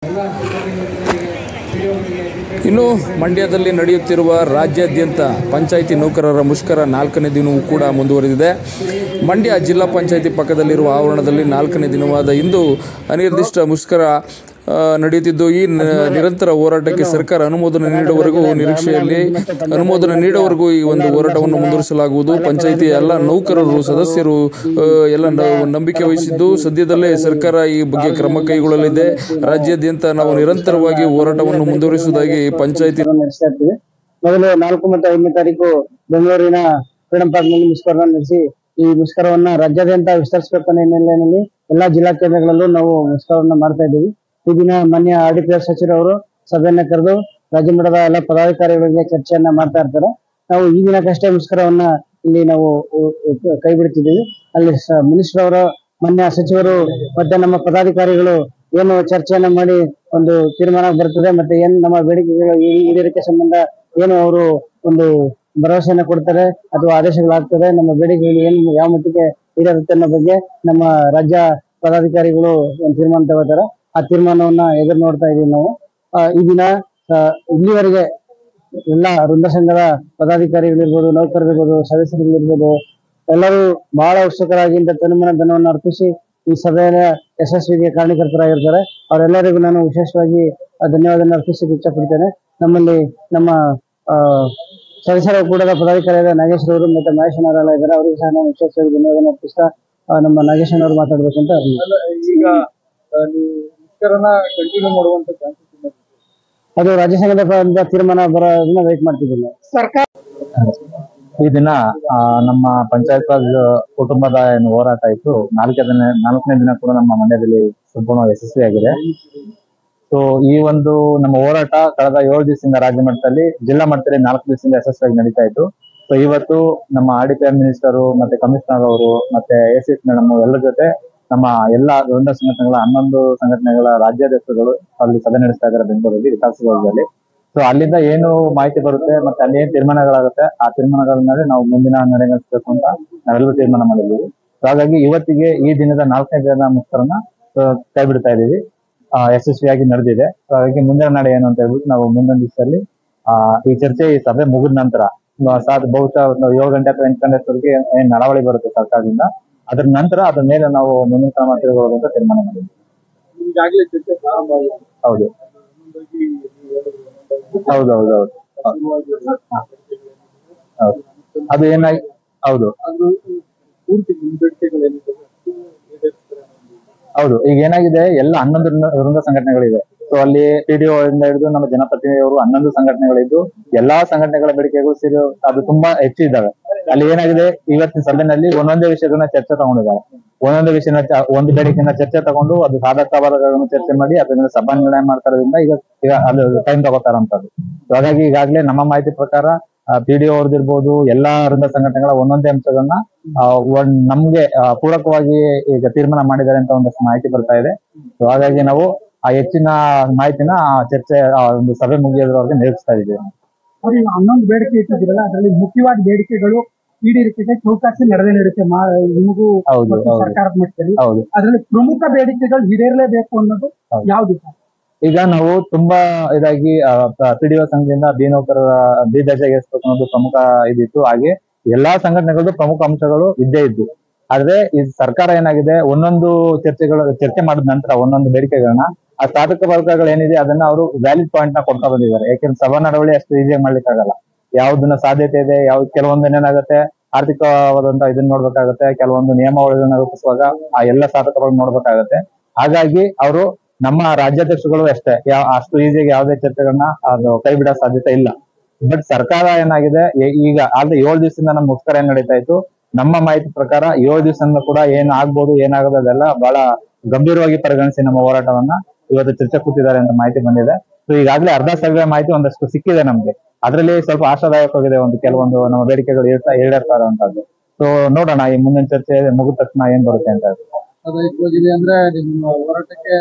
ಇನ್ನು ಮಂಡ್ಯದಲ್ಲಿ ನಡೆಯುತ್ತಿರುವ ರಾಜ್ಯಾದ್ಯಂತ ಪಂಚಾಯಿತಿ ನೌಕರರ ಮುಷ್ಕರ ನಾಲ್ಕನೇ ದಿನವೂ ಕೂಡ ಮುಂದುವರೆದಿದೆ ಮಂಡ್ಯ ಜಿಲ್ಲಾ ಪಂಚಾಯಿತಿ ಪಕ್ಕದಲ್ಲಿರುವ ಆವರಣದಲ್ಲಿ ನಾಲ್ಕನೇ ದಿನವಾದ ಇಂದು ಅನಿರ್ದಿಷ್ಟ ಮುಷ್ಕರ ಆ, ನಡೆಯುತ್ತಿದ್ದು ಈ ನ- ನಿರಂತರ ಹೋರಾಟಕ್ಕೆ ಸರ್ಕಾರ ಅನುಮೋದನೆ ನೀಡುವವರೆಗೂ ನಿರೀಕ್ಷೆಯಲ್ಲಿ ಅನುಮೋದನೆ ನೀಡುವವರೆಗೂ ಈ ಒಂದು ಹೋರಾಟವನ್ನು ಮುಂದುವರಿಸಲಾಗುವುದು ಪಂಚಾಯಿತಿ ಎಲ್ಲ ನೌಕರರು ಸದಸ್ಯರು ಆ, ಎಲ್ಲ ನ- ನಂಬಿಕೆ ವಹಿಸಿದ್ದು ಸದ್ಯದಲ್ಲೇ ಸರ್ಕಾರ ಈ ಬಗ್ಗೆ ಕ್ರಮ ಕೈಗೊಳ್ಳಲಿದೆ ರಾಜ್ಯಾದ್ಯಂತ ನಾವು ನಿರಂತರವಾಗಿ ಹೋರಾಟವನ್ನು ಮುಂದುವರಿಸುವುದಾಗಿ ಪಂಚಾಯಿತಿ ನಡೆಸ್ತಾ ಇರ್ತೀವಿ ಮೊದಲು ನಾಲ್ಕು ಮತ್ತು ಐದನೇ ತಾರೀಕು ಬೆಂಗಳೂರಿನ ಫ್ರೀಡಂ ಪಾರ್ಕ್ ನಲ್ಲಿ ಮುಷ್ಕರವನ್ನು ನಡೆಸಿ ಈ ಮುಷ್ಕರವನ್ನ ರಾಜ್ಯಾದ್ಯಂತ ವಿಸ್ತರಿಸಬೇಕು ಅನ್ನೋ ಹಿನ್ನೆಲೆಯಲ್ಲಿ ಎಲ್ಲಾ ಜಿಲ್ಲಾ ಕೇಂದ್ರಗಳಲ್ಲೂ ನಾವು ಮುಷ್ಕರವನ್ನ ಮಾಡ್ತಾ ಇದ್ದೀವಿ ಈ ದಿನ ಮಾನ್ಯ ಆರ್ ಡಿ ಪಿ ಎಸ್ ಸಚಿವರವರು ಸಭೆಯನ್ನ ಕರೆದು ರಾಜ್ಯ ಮಟ್ಟದ ಎಲ್ಲ ಪದಾಧಿಕಾರಿಗಳಿಗೆ ಚರ್ಚೆಯನ್ನ ಮಾಡ್ತಾ ಇರ್ತಾರೆ ನಾವು ಈ ದಿನಕ್ಕಷ್ಟೇ ಮುಷ್ಕರವನ್ನ ಇಲ್ಲಿ ನಾವು ಉ- ಉ- ಕೈ ಬಿಡ್ತಿದ್ದೀವಿ ಅಲ್ಲಿ ಮಿನಿಸ್ಟರ್ ಅವರ ಮಾನ್ಯ ಸಚಿವರು ಮತ್ತೆ ನಮ್ಮ ಪದಾಧಿಕಾರಿಗಳು ಏನು ಚರ್ಚೆಯನ್ನ ಮಾಡಿ ಒಂದು ತೀರ್ಮಾನ ಬರ್ತದೆ ಮತ್ತೆ ಏನ್ ನಮ್ಮ ಬೇಡಿಕೆಗಳು ಈ- ಈಡೇರಿಕೆ ಸಂಬಂಧ ಏನು ಅವರು ಒಂದು ಭರವಸೆಯನ್ನ ಕೊಡ್ತಾರೆ ಅಥವಾ ಆದೇಶಗಳಾಗ್ತದೆ ನಮ್ಮ ಬೇಡಿಕೆಗಳು ಏನು ಯಾವ ಮಟ್ಟಿಗೆ ಈಡೇರುತ್ತೆ ಅನ್ನೋ ಬಗ್ಗೆ ನಮ್ಮ ರಾಜ್ಯ ಪದಾಧಿಕಾರಿಗಳು ಒಂದು ತೀರ್ಮಾನ ತಗೋತಾರೆ ಆ ತೀರ್ಮಾನವನ್ನ ಎದುರು ನೋಡ್ತಾ ಇದೀವಿ ನಾವು ಆ, ಈ ದಿನ ಆ, ಇಲ್ಲಿವರೆಗೆ ಎಲ್ಲ ವೃಂದ ಸಂಘದ ಪದಾಧಿಕಾರಿಗಳಿರ್ಬೋದು ನೌಕರರಿರ್ಬೋದು ಸದಸ್ಯರುಗಳಿರ್ಬೋದು ಎಲ್ಲರೂ ಬಹಳ ಉತ್ಸುಕರಾಗಿ ಇಂಥ ತನುಮನ ಧನವನ್ನು ಅರ್ಪಿಸಿ ಈ ಸಭೆಯ ಯಶಸ್ವಿಗೆ ಕಾರಣೀಕರ್ತರಾಗಿರ್ತಾರೆ ಅವರೆಲ್ಲರಿಗೂ ನಾನು ವಿಶೇಷವಾಗಿ ಆ ಧನ್ಯವಾದವನ್ನು ಅರ್ಪಿಸಕ್ಕೆ ಇಚ್ಛಪಡ್ತೇನೆ ನಮ್ಮಲ್ಲಿ ನಮ್ಮ ಆ ಸದಸ್ಯರ ಕೂಡದ ಪದಾಧಿಕಾರಿಯಾದ ನಾಗೇಶ್ ಅವರು ಮತ್ತೆ ಮಹೇಶನವರೆಲ್ಲ ಇದ್ದಾರೆ ಅವರಿಗೂ ಸಹ ನಾನು ವಿಶೇಷವಾಗಿ ಧನ್ಯವಾದವನ್ನು ಅರ್ಪಿಸ್ತಾ ಆ, ನಮ್ಮ ನಾಗೇಶನವರು ಮಾತಾಡ್ಬೇಕು ಅಂತ ಈಗ ಆ, ನೀವು ಮುಷ್ಕರನ ಕಂಟಿನ್ಯೂ ಮಾಡುವಂತ ಚಾನ್ಸಸ್ ಇದೆ ಅದು ರಾಜ್ಯ ಸಂಘದ ಪರದಿಂದ ತೀರ್ಮಾನ ಬರೋದನ್ನ ವೇಟ್ ಮಾಡ್ತಿದ್ದೀನಿ ಸರ್ಕಾರ ಈ ದಿನ ಆ, ನಮ್ಮ ಪಂಚಾಯತ್ ರಾಜ್ ಕುಟುಂಬದ ಏನು ಹೋರಾಟ ಇತ್ತು ನಾಲ್ಕನೇ ದಿನ ನಾಲ್ಕನೇ ದಿನ ಕೂಡ ನಮ್ಮ ಮಂಡ್ಯದಲ್ಲಿ ಸಂಪೂರ್ಣ ಯಶಸ್ವಿಯಾಗಿದೆ ಸೊ ಈ ಒಂದು ನಮ್ಮ ಹೋರಾಟ ಕಳೆದ ಏಳು ದಿವಸದಿಂದ ರಾಜ್ಯ ಮಟ್ಟದಲ್ಲಿ ಜಿಲ್ಲಾ ಮಟ್ಟದಲ್ಲಿ ನಾಲ್ಕು ದಿವಸದಿಂದ ಯಶಸ್ವಿಯಾಗಿ ನಡೀತಾ ಇತ್ತು ಸೊ ಇವತ್ತು ನಮ್ಮ R D P M minister ಮತ್ತೆ ಕಮಿಷನರ್ ಅವರು ಮತ್ತೆ ಎ ಸಿ ಎಸ್ ಮೇಡಮ್ ಎಲ್ಲರ ಜೊತೆ ನಮ್ಮ ಎಲ್ಲ ವೃಂದ ಸಂಘಟನೆಗಳ ಹನ್ನೊಂದು ಸಂಘಟನೆಗಳ ರಾಜ್ಯಾಧ್ಯಕ್ಷರುಗಳು ಅಲ್ಲಿ ಸಭೆ ನಡೆಸ್ತಾ ಇದ್ದಾರೆ ಬೆಂಗಳೂರಲ್ಲಿ ವಿಕಾಸಸೌಧದಲ್ಲಿ ಸೊ ಅಲ್ಲಿಂದ ಏನು ಮಾಹಿತಿ ಬರುತ್ತೆ ಮತ್ತೆ ಅಲ್ಲಿ ಏನ್ ತೀರ್ಮಾನಗಳಾಗುತ್ತೆ ಆ ತೀರ್ಮಾನಗಳ ಮೇಲೆ ನಾವು ಮುಂದಿನ ನಡೆಸಬೇಕು ಅಂತ ನಾವೆಲ್ಲರೂ ತೀರ್ಮಾನ ಮಾಡಿದ್ದೀವಿ ಸೊ ಹಾಗಾಗಿ ಇವತ್ತಿಗೆ ಈ ದಿನದ ನಾಲ್ಕನೇ ದಿನದ ಮುಷ್ಕರನ ಆ, ಕೈ ಬಿಡ್ತಾ ಇದ್ದೀವಿ ಆ, ಯಶಸ್ವಿಯಾಗಿ ನಡೆದಿದೆ ಸೊ ಹಾಗಾಗಿ ಮುಂದಿನ ನಡೆ ಏನು ಅಂತ ಹೇಳ್ಬಿಟ್ಟು ನಾವು ಮುಂದಿನ ದಿವಸದಲ್ಲಿ ಆ ಈ ಚರ್ಚೆ ಈ ಸಭೆ ಮುಗಿದ ನಂತರ ಆ, ಸಾದ್ ಬಹುಶಃ ಒಂದು ಏಳು ಗಂಟೆ ಅಥವಾ ಎಂಟು ಗಂಟೆ ಏನ್ ನಡವಳಿ ಬರುತ್ತೆ ಸರ್ಕಾರದಿಂದ ಅದ್ರ ನಂತರ ಅದ್ರ ಮೇಲೆ ನಾವು ಮುಂದಿನ ಕ್ರಮ ತೆಗೆದುಕೊಳ್ಳೋದು ಅಂತ ತೀರ್ಮಾನ ಮಾಡಿದ್ವಿ ಈಗಾಗಲೇ ಚರ್ಚೆ ಪ್ರಾರಂಭ ಆಗಿದೆ ಹೌದು ಒಂದೊಂದಾಗಿ ನೀವು ಹೇಳಿದ್ರು, ಒಂದೊಂದಾಗಿ ಹೌದು ಹೌದು ಹೌದು ಹಸಿರುವಾಗಿ ಹೌದು ಅದು ಏನಾಗಿ ಹೌದು ಅದು ಪೂರ್ತಿ ನಿಮ್ಮ ಬೇಡಿಕೆಗಳೇನಿದೆ ಅಷ್ಟು ಈಡೇರಿಸ್ತಾರೆ ಅನ್ನೋದು. ಹೌದು ಈಗ ಏನಾಗಿದೆ ಎಲ್ಲ ಹನ್ನೊಂದು ವೃಂದ- ವೃಂದ ಸಂಘಟನೆಗಳಿವೆ ಸೊ ಅಲ್ಲಿ ಪಿಡಿಒ ಇಂದ ಹಿಡಿದು ನಮ್ಮ ಜನಪ್ರತಿನಿಧಿಯವರು ಹನ್ನೊಂದು ಸಂಘಟನೆಗಳಿದ್ದು ಎಲ್ಲಾ ಸಂಘಟನೆಗಳ ಬೇಡಿಕೆಗಳು ಸೇರಿ ಅದು ತುಂಬಾ ಹೆಚ್ಚು ಇದ್ದಾವೆ ಅಲ್ಲಿ ಏನಾಗಿದೆ ಇವತ್ತಿನ ಸಭೆಯಲ್ಲಿ ಒಂದೊಂದೇ ವಿಷಯಗಳನ್ನ ಚರ್ಚೆ ತಗೊಂಡಿದ್ದಾರೆ ಒಂದೊಂದು ವಿಷಯನ ಚ- ಒಂದು ಬೇಡಿಕೆನ ಚರ್ಚೆ ತಗೊಂಡು ಅದು ಸಾಧಕ ಬಾಧಕಗಳನ್ನು ಚರ್ಚೆ ಮಾಡಿ ಅದ್ರ ಮೇಲೆ ಸಭಾ ನಿರ್ಣಯ ಮಾಡ್ತಾರೋದ್ರಿಂದ ಈಗ ಈಗ ಅದು ಟೈಮ್ ತಗೋತಾರಂತದ್ದು So ಹಾಗಾಗಿ ಈಗಾಗಲೇ ನಮ್ಮ ಮಾಹಿತಿ ಪ್ರಕಾರ ಪಿಡಿಒ ಅವ್ರದ್ದಿರ್ಬೋದು ಎಲ್ಲಾ ವೃಂದ ಸಂಘಟನೆಗಳ ಒಂದೊಂದೇ ಅಂಶಗಳನ್ನ ಆ, ಒಂದ್ ನಮ್ಗೆ ಆ, ಪೂರಕವಾಗಿ ಈಗ ತೀರ್ಮಾನ ಮಾಡಿದ್ದಾರೆ ಅಂತ ಒಂದಷ್ಟು ಮಾಹಿತಿ ಬರ್ತಾ ಇದೆ ಸೊ ಹಾಗಾಗಿ ನಾವು ಆ ಹೆಚ್ಚಿನ ಮಾಹಿತಿನ ಆ ಚರ್ಚೆ ಆ ಒಂದು ಸಭೆ ಮುಗಿಯೋದ್ರವರೆಗೆ ನಿರೀಕ್ಷಿಸ್ತಾ ಇದ್ದೀವಿ ಅವ್ರು ಈಗ ಹನ್ನೊಂದು ಬೇಡಿಕೆ ಇಟ್ಟಿದ್ರಲ್ಲ ಅದರಲ್ಲಿ ಮುಖ್ಯವಾದ ಬೇಡಿಕೆಗಳು ಈಡೇರಿಕೆಗೆ ಚೌಕಾಸಿ ನಡೆದೇ ನಡೆಯುತ್ತೆ ಮಾ- ನಿಮಗೂ ಹೌದು ಮತ್ತು ಹೌದು ಸರ್ಕಾರದ ಮಟ್ಟದಲ್ಲಿ ಹೌದು ಅದರಲ್ಲಿ ಪ್ರಮುಖ ಬೇಡಿಕೆಗಳು ಈಡೇರಲೇಬೇಕು ಅನ್ನೋದು ಹೌದು. ಯಾವ್ದು ಸರ್ ಈಗ ನಾವು ತುಂಬಾ ಇದಾಗಿ ಪಿಡಿಒ ಸಂಘದಿಂದ ಬಿ ನೌಕರರ ಬಿ ದರ್ಜೆಗೆ ಏರಿಸ್ಬೇಕು ಅನ್ನೋದು ಪ್ರಮುಖ ಇದಿತ್ತು ಹಾಗೆ ಎಲ್ಲಾ ಸಂಘಟನೆಗಳದ್ದು ಪ್ರಮುಖ ಅಂಶಗಳು ಇದ್ದೇ ಇದ್ದು ಆದ್ರೆ ಈ ಸರ್ಕಾರ ಏನಾಗಿದೆ ಒಂದೊಂದು ಚರ್ಚೆಗಳು ಚರ್ಚೆ ಮಾಡಿದ ನಂತರ ಒಂದೊಂದು ಬೇಡಿಕೆಗಳನ್ನ ಆ ಸಾಧಕ ವರ್ಗಗಳು ಏನಿದೆ ಅದನ್ನ ಅವರು ವ್ಯಾಲಿಡ್ ಪಾಯಿಂಟ್ ನ ಕೊಡ್ತಾ ಬಂದಿದ್ದಾರೆ ಯಾಕೆಂದ್ರೆ ಸಭಾ ನಡವಳಿ ಅಷ್ಟು ಈಸಿಯಾಗಿ ಮಾಡ್ಲಿಕ್ಕಾಗಲ್ಲ ಯಾವ್ದನ್ನ ಸಾಧ್ಯತೆ ಇದೆ ಯಾವ ಕೆಲವೊಂದು ಏನಾಗುತ್ತೆ ಆರ್ಥಿಕವಾದಂತ ಇದನ್ನ ನೋಡ್ಬೇಕಾಗತ್ತೆ ಕೆಲವೊಂದು ನಿಯಮಾವಳಿಗಳನ್ನ ರೂಪಿಸುವಾಗ ಆ ಎಲ್ಲ ಸಾಧಕಗಳನ್ನ ನೋಡ್ಬೇಕಾಗತ್ತೆ ಹಾಗಾಗಿ ಅವರು ನಮ್ಮ ರಾಜ್ಯಾಧ್ಯಕ್ಷಗಳು ಅಷ್ಟೇ ಯಾವ ಅಷ್ಟು ಈಸಿಯಾಗಿ ಯಾವುದೇ ಚರ್ಚೆಗಳನ್ನ ಅದು ಕೈ ಬಿಡೋ ಸಾಧ್ಯತೆ ಇಲ್ಲ ಬಟ್ ಸರ್ಕಾರ ಏನಾಗಿದೆ ಈ- ಈಗ ಆದ್ರೆ ಏಳು ದಿವಸದಿಂದ ನಮ್ಮ ಮುಷ್ಕರ ಏನ್ ನಡೀತಾ ಇತ್ತು ನಮ್ಮ ಮಾಹಿತಿ ಪ್ರಕಾರ ಏಳು ದಿವಸದಿಂದ ಕೂಡ ಏನ್ ಆಗ್ಬೋದು ಏನಾಗೋದು ಅದೆಲ್ಲ ಬಹಳ ಗಂಭೀರವಾಗಿ ಪರಿಗಣಿಸಿ ನಮ್ಮ ಹೋರಾಟವನ್ನ ಇವತ್ತು ಚರ್ಚೆ ಕೂತಿದ್ದಾರೆ ಅಂತ ಮಾಹಿತಿ ಬಂದಿದೆ ಸೊ ಈಗಾಗಲೇ ಅರ್ಧ ಸರ್ವೆ ಮಾಹಿತಿ ಒಂದಷ್ಟು ಸಿಕ್ಕಿದೆ ನಮ್ಗೆ ಅದರಲ್ಲಿ ಸ್ವಲ್ಪ ಆಶಾದಾಯಕವಾಗಿದೆ ಒಂದು ಕೆಲವೊಂದು ನಮ್ಮ ಬೇಡಿಕೆಗಳು ಈಡೇರ್ತಾ ಈಡೇರ್ತಾ ಇರುವಂತದ್ದು ಸೊ ನೋಡೋಣ ಈ ಮುಂದಿನ ಚರ್ಚೆ ಮುಗಿದ ತಕ್ಷಣ ಏನ್ ಬರುತ್ತೆ ಅಂತ ಅದು ಇವಾಗಿದೆ ಅಂದ್ರೆ ನಿಮ್ಮ ಹೋರಾಟಕ್ಕೆ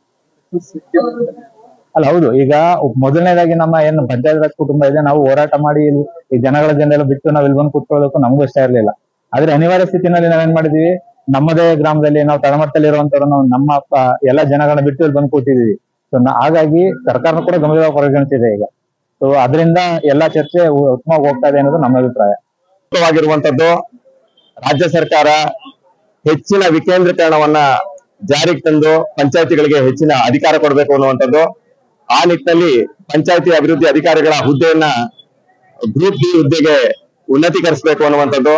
ಸಿಕ್ಕಿದೆ. ಅಲ್ಲ ಹೌದು ಈಗ ಮೊದಲನೇದಾಗಿ ನಮ್ಮ ಏನು ಪಂಚಾಯತ್ ರಾಜ್ ಕುಟುಂಬ ಇದೆ ನಾವು ಹೋರಾಟ ಮಾಡಿ ಇಲ್ಲಿ ಈ ಜನಗಳ ಜನರೆಲ್ಲ ಬಿಟ್ಟು ನಾವು ಇಲ್ಲಿ ಬಂದು ಕೂತ್ಕೊಳ್ಳೋದಕ್ಕೂ ನಮಗೂ ಇಷ್ಟ ಇರ್ಲಿಲ್ಲ ಆದ್ರೆ ಅನಿವಾರ್ಯ ಸ್ಥಿತಿನಲ್ಲಿ ನಾವೇನ್ ಮಾಡಿದೀವಿ ನಮ್ಮದೇ ಗ್ರಾಮದಲ್ಲಿ ನಾವು ತಳಮಟ್ಟದಲ್ಲಿ ಇರುವಂತವ್ರು ನಾವು ನಮ್ಮ ಪ- ಎಲ್ಲ ಜನಗಳನ್ನ ಬಿಟ್ಟು ಇಲ್ಲಿ ಬಂದು ಕೂತಿದೀವಿ ಸೊ ಹಾಗಾಗಿ ಸರ್ಕಾರನೂ ಕೂಡ ಗಂಭೀರವಾಗಿ ಪರಿಗಣಿಸಿದೆ ಈಗ ಸೊ ಅದರಿಂದ ಎಲ್ಲಾ ಚರ್ಚೆ ಉ- ಉತ್ತಮವಾಗಿ ಹೋಗ್ತಾ ಇದೆ ಅನ್ನೋದು ನಮ್ಮ ಅಭಿಪ್ರಾಯ ವಾಗಿರುವಂತದ್ದು ರಾಜ್ಯ ಸರ್ಕಾರ ಹೆಚ್ಚಿನ ವಿಕೇಂದ್ರೀಕರಣವನ್ನ ಜಾರಿಗೆ ತಂದು ಪಂಚಾಯತಿಗಳಿಗೆ ಹೆಚ್ಚಿನ ಅಧಿಕಾರ ಕೊಡಬೇಕು ಅನ್ನುವಂಥದ್ದು ಆ ನಿಟ್ಟಿನಲ್ಲಿ ಪಂಚಾಯತಿ ಅಭಿವೃದ್ಧಿ ಅಧಿಕಾರಿಗಳ ಹುದ್ದೆಯನ್ನ ಗ್ರೂಪ್ ಬಿ ಹುದ್ದೆಗೆ ಉನ್ನತೀಕರಿಸಬೇಕು ಅನ್ನುವಂಥದ್ದು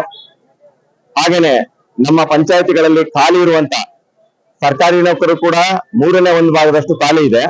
ಹಾಗೇನೆ ನಮ್ಮ ಪಂಚಾಯತಿಗಳಲ್ಲಿ ಖಾಲಿ ಇರುವಂತ ಸರ್ಕಾರಿ ನೌಕರರು ಕೂಡ ಮೂರನೇ ಒಂದು ಭಾಗದಷ್ಟು ಖಾಲಿ ಇದೆ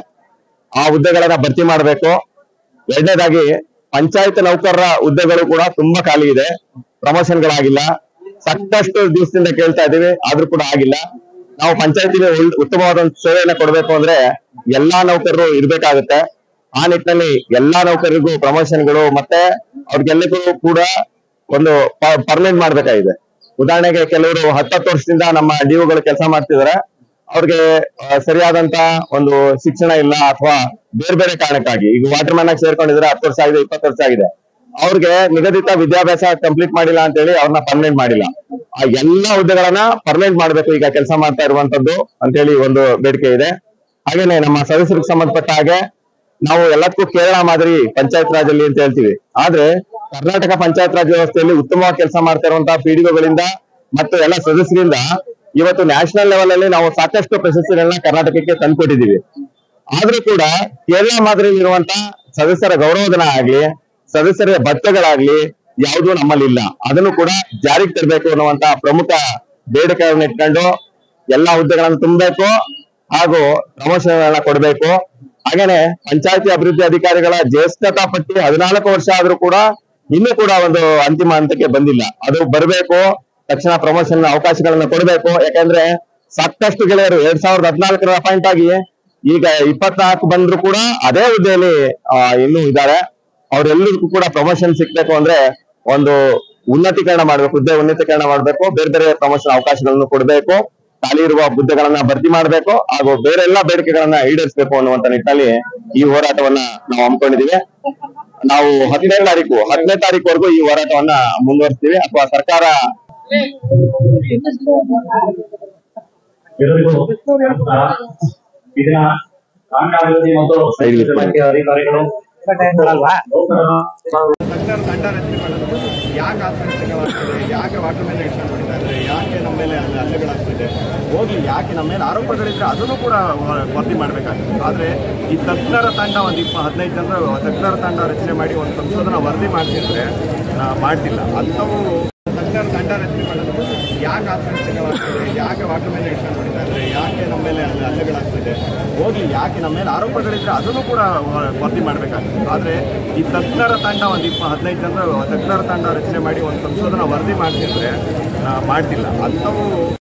ಆ ಹುದ್ದೆಗಳನ್ನ ಭರ್ತಿ ಮಾಡಬೇಕು ಎರಡನೇದಾಗಿ ಪಂಚಾಯತ್ ನೌಕರರ ಹುದ್ದೆಗಳು ಕೂಡ ತುಂಬಾ ಖಾಲಿ ಇದೆ ಪ್ರಮೋಷನ್ಗಳಾಗಿಲ್ಲ ಸಾಕಷ್ಟು ದಿವಸದಿಂದ ಕೇಳ್ತಾ ಇದೀವಿ ಆದ್ರೂ ಕೂಡ ಆಗಿಲ್ಲ ನಾವು ಪಂಚಾಯತಿಗೆ ಉತ್ತಮವಾದ ಒಂದು ಸೇವೆಯನ್ನ ಕೊಡಬೇಕು ಅಂದ್ರೆ ಎಲ್ಲಾ ನೌಕರರು ಇರ್ಬೇಕಾಗುತ್ತೆ ಆ ನಿಟ್ಟಿನಲ್ಲಿ ಎಲ್ಲಾ ನೌಕರರಿಗೂ ಪ್ರಮೋಷನ್ಗಳು ಮತ್ತೆ ಅವ್ರಿಗೆಲ್ಲರಿಗೂ ಕೂಡ ಒಂದು ಪರ್ಮನೆಂಟ್ ಮಾಡ್ಬೇಕಾಗಿದೆ ಉದಾಹರಣೆಗೆ ಕೆಲವರು ಹತ್ತತ್ತು ವರ್ಷದಿಂದ ನಮ್ಮ ಡಿಒಗಳು ಕೆಲಸ ಮಾಡ್ತಿದಾರೆ ಅವ್ರಿಗೆ ಆ, ಸರಿಯಾದಂತ ಒಂದು ಶಿಕ್ಷಣ ಇಲ್ಲ ಅಥವಾ ಬೇರೆ ಬೇರೆ ಕಾರಣಕ್ಕಾಗಿ ಈಗ ವಾಟರ್ ಮ್ಯಾನ್ ಆಗಿ ಸೇರ್ಕೊಂಡಿದ್ರೆ ಹತ್ತು ವರ್ಷ ಆಗಿದೆ ಇಪ್ಪತ್ತು ವರ್ಷ ಆಗಿದೆ ಅವ್ರಿಗೆ ನಿಗದಿತ ವಿದ್ಯಾಭ್ಯಾಸ ಕಂಪ್ಲೀಟ್ ಮಾಡಿಲ್ಲ ಅಂತ ಹೇಳಿ ಅವ್ರನ್ನ ಪರ್ಮನೆಂಟ್ ಮಾಡಿಲ್ಲ ಆ ಎಲ್ಲಾ ಹುದ್ದೆಗಳನ್ನ ಪರ್ಮನೆಂಟ್ ಮಾಡ್ಬೇಕು ಈಗ ಕೆಲಸ ಮಾಡ್ತಾ ಇರುವಂತದ್ದು ಅಂತ ಹೇಳಿ ಒಂದು ಬೇಡಿಕೆ ಇದೆ ಹಾಗೇನೆ ನಮ್ಮ ಸದಸ್ಯರಿಗೆ ಸಂಬಂಧಪಟ್ಟ ಹಾಗೆ ನಾವು ಎಲ್ಲದಕ್ಕೂ ಕೇರಳ ಮಾದರಿ ಪಂಚಾಯತ್ ರಾಜ್ ಅಲ್ಲಿ ಅಂತ ಹೇಳ್ತೀವಿ ಆದ್ರೆ ಕರ್ನಾಟಕ ಪಂಚಾಯತ್ ರಾಜ್ ವ್ಯವಸ್ಥೆಯಲ್ಲಿ ಉತ್ತಮವಾಗಿ ಕೆಲಸ ಮಾಡ್ತಾ ಇರುವಂತಹ ಪಿಡಿಒಗಳಿಂದ ಮತ್ತು ಎಲ್ಲ ಸದಸ್ಯರಿಂದ ಇವತ್ತು ನ್ಯಾಷನಲ್ ಲೆವೆಲ್ ಅಲ್ಲಿ ನಾವು ಸಾಕಷ್ಟು ಪ್ರಶಸ್ತಿಗಳನ್ನ ಕರ್ನಾಟಕಕ್ಕೆ ತಂದ್ಕೊಟ್ಟಿದೀವಿ ಆದ್ರೂ ಕೂಡ ಕೇರಳ ಮಾದರಿಯಲ್ಲಿ ಇರುವಂತ ಸದಸ್ಯರ ಗೌರವಧನ ಆಗ್ಲಿ ಸದಸ್ಯರ ಭತ್ಯೆಗಳಾಗ್ಲಿ ಯಾವುದು ನಮ್ಮಲ್ಲಿ ಇಲ್ಲ ಅದನ್ನು ಕೂಡ ಜಾರಿಗೆ ತರಬೇಕು ಅನ್ನುವಂತ ಪ್ರಮುಖ ಬೇಡಿಕೆಗಳನ್ನ ಇಟ್ಕೊಂಡು ಎಲ್ಲಾ ಹುದ್ದೆಗಳನ್ನು ತುಂಬಬೇಕು ಹಾಗೂ ಪ್ರಮೋಷನ್ ಗಳನ್ನ ಕೊಡಬೇಕು ಹಾಗೇನೆ ಪಂಚಾಯತಿ ಅಭಿವೃದ್ಧಿ ಅಧಿಕಾರಿಗಳ ಜ್ಯೇಷ್ಠತಾ ಪಟ್ಟಿ ಹದಿನಾಲ್ಕು ವರ್ಷ ಆದ್ರೂ ಕೂಡ ಇನ್ನೂ ಕೂಡ ಒಂದು ಅಂತಿಮ ಹಂತಕ್ಕೆ ಬಂದಿಲ್ಲ ಅದು ಬರಬೇಕು ತಕ್ಷಣ ಪ್ರಮೋಷನ್ ಅವಕಾಶಗಳನ್ನ ಕೊಡಬೇಕು ಯಾಕಂದ್ರೆ ಸಾಕಷ್ಟು ಗೆಳೆಯರು ಎರಡ್ ಸಾವಿರದ ಹದಿನಾಲ್ಕರ ಅಪಾಯಿಂಟ್ ಆಗಿ ಈಗ ಇಪ್ಪತ್ನಾಲ್ಕು ಬಂದ್ರು ಕೂಡ ಅದೇ ಹುದ್ದೆಯಲ್ಲಿ ಆ, ಇನ್ನೂ ಇದ್ದಾರೆ ಅವ್ರೆಲ್ಲರಿಗೂ ಕೂಡ ಪ್ರಮೋಷನ್ ಸಿಗ್ಬೇಕು ಅಂದ್ರೆ ಒಂದು ಉನ್ನತೀಕರಣ ಮಾಡ್ಬೇಕು ಹುದ್ದೆ ಉನ್ನತೀಕರಣ ಮಾಡ್ಬೇಕು ಬೇರೆ ಬೇರೆ ಪ್ರಮೋಷನ್ ಅವಕಾಶಗಳನ್ನು ಕೊಡಬೇಕು ಖಾಲಿ ಇರುವ ಹುದ್ದೆಗಳನ್ನ ಭರ್ತಿ ಮಾಡಬೇಕು ಹಾಗೂ ಬೇರೆ ಎಲ್ಲಾ ಬೇಡಿಕೆಗಳನ್ನ ಈಡೇರಿಸಬೇಕು ಅನ್ನುವಂತ ನಿಟ್ಟಿನಲ್ಲಿ ಈ ಹೋರಾಟವನ್ನ ನಾವು ಹಮ್ಮಿಕೊಂಡಿದೀವಿ ನಾವು ಹದಿನೈದು ತಾರೀಕು ಹದಿನೈದು ತಾರೀಕುವರೆಗೂ ಈ ಹೋರಾಟವನ್ನ ಮುಂದುವರಿಸ್ತೀವಿ ಅಥವಾ ಸರ್ಕಾರ ಎಲ್ಲರಿಗೂ ನಮಸ್ಕಾರ. ಇದನ್ನ ಕಾಂಡಾಭಿವೃದ್ಧಿ ಮತ್ತು ಸೈಡ್ ಲಿಫ್ಟ್ ಮಾಡಿ. ಇಲಾಖೆ ಅಧಿಕಾರಿಗಳು ನೌಕರರ ಸರ್ಕಾರ ದಂಡ ರಚನೆ ಮಾಡೋದು ಯಾಕೆ ಆತ್ಮಹತ್ಯೆಗಳಾಗ್ತದೆ ಯಾಕೆ ವಾಟರ್ ಮೇಲೆ ಎಕ್ಸ್ಟೆಂಡ್ ಮಾಡಿದ್ದಾರೆ ಅಂದ್ರೆ ಯಾಕೆ ನಮ್ಮ ಮೇಲೆ ಅಲ್ಲಿ ಹಲ್ಲೆಗಳಾಗ್ತಿದೆ ಹೋಗ್ಲಿ ಯಾಕೆ ನಮ್ಮ ಮೇಲೆ ಆರೋಪಗಳಿದ್ರೆ ಅದನ್ನು ಕೂಡ ವ- ವರದಿ ಮಾಡಬೇಕಾಗುತ್ತೆ ಆದರೆ ಈ ತಜ್ಞರ ತಂಡ ಒಂದು ಇಪ್ಪ ಹದಿನೈದು ಜನರ ತಜ್ಞರ ತಂಡ ರಚನೆ ಮಾಡಿ ಒಂದು ಸಂಶೋಧನಾ ವರದಿ ಮಾಡ್ತಿದ್ರೆ ಆ, ಮಾಡ್ತಿಲ್ಲ ಅಂಥವು ತಜ್ಞರ ತಂಡ ರಚನೆ ಮಾಡೋದು ಯಾಕೆ ಆತ್ಮಹತ್ಯೆಗಳಾಗ್ತದೆ ಯಾಕೆ ವಾಟರ್ ಮೇಲೆ ಎಕ್ಸ್ಟೆಂಡ್ ಮಾಡಿದ್ದಾರೆ ಯಾಕೆ ನಮ್ಮ ಮೇಲೆ ಅಲ್ಲಿ ಹಲ್ಲೆಗಳಾಗ್ತಿದೆ ಹೋಗ್ಲಿ ಯಾಕೆ ನಮ್ಮ ಮೇಲೆ ಆರೋಪಗಳಿದ್ರೆ ಅದನ್ನು ಕೂಡ ವ- ವರದಿ ಮಾಡಬೇಕಾಗುತ್ತೆ ಆದರೆ ಈ ತಜ್ಞರ ತಂಡ ಒಂದು ಇಪ್ಪ ಹದಿನೈದು ಜನರ ತಜ್ಞರ ತಂಡ ರಚನೆ ಮಾಡಿ ಒಂದು ಸಂಶೋಧನಾ ವರದಿ ಮಾಡ್ತಿದ್ರೆ ಆ, ಮಾಡ್ತಿಲ್ಲ ಅಂಥವು